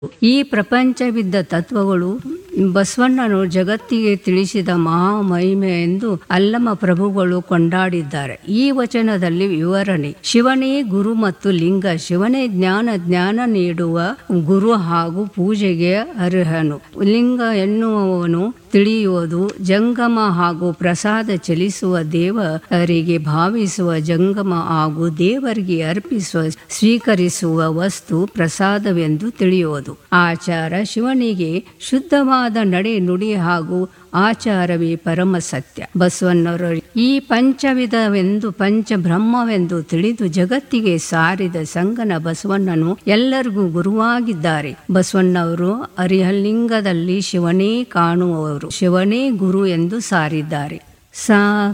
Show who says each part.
Speaker 1: ಈ ಪ್ರಪಂಚವಿದ್ದ ತತ್ವಗಳು ಬಸವಣ್ಣನು ಜಗತ್ತಿಗೆ ತಿಳಿಸಿದ ಮಹಾ ಮಹಿಮೆ ಎಂದು ಅಲ್ಲಮ ಪ್ರಭುಗಳು ಕೊಂಡಾಡಿದ್ದಾರೆ ಈ ವಚನದಲ್ಲಿ ವಿವರಣೆ ಶಿವನೇ ಗುರು ಮತ್ತು ಲಿಂಗ ಶಿವನೇ ಜ್ಞಾನ ಜ್ಞಾನ ನೀಡುವ ಗುರು ಹಾಗೂ ಪೂಜೆಗೆ ಅರ್ಹನು ಲಿಂಗ ಎನ್ನುವವನು ತಿಳಿಯುವುದು ಜಂಗಮ ಹಾಗೂ ಪ್ರಸಾದ ಚಲಿಸುವ ದೇವರಿಗೆ ಭಾವಿಸುವ ಜಂಗಮ ಹಾಗೂ ದೇವರಿಗೆ ಅರ್ಪಿಸುವ ಸ್ವೀಕರಿಸುವ ವಸ್ತು ಪ್ರಸಾದವೆಂದು ತಿಳಿಯುವುದು ಆಚಾರ ಶಿವನಿಗೆ ಶುದ್ಧವಾದ ನಡೆ ನುಡಿ ಹಾಗೂ ಆಚಾರವೇ ಪರಮ ಸತ್ಯ ಬಸವಣ್ಣವರು ಈ ಪಂಚವಿಧವೆಂದು ಪಂಚಬ್ರಹ್ಮವೆಂದು ತಿಳಿದು ಜಗತ್ತಿಗೆ ಸಾರಿದ ಸಂಗನ ಬಸವಣ್ಣನು ಎಲ್ಲರಿಗೂ ಗುರುವಾಗಿದ್ದಾರೆ ಬಸವಣ್ಣವರು ಅರಿಹಲಿಂಗದಲ್ಲಿ ಶಿವನೇ ಕಾಣುವವರು ಶಿವನೇ ಗುರು ಎಂದು ಸಾರಿದ್ದಾರೆ ಸಾ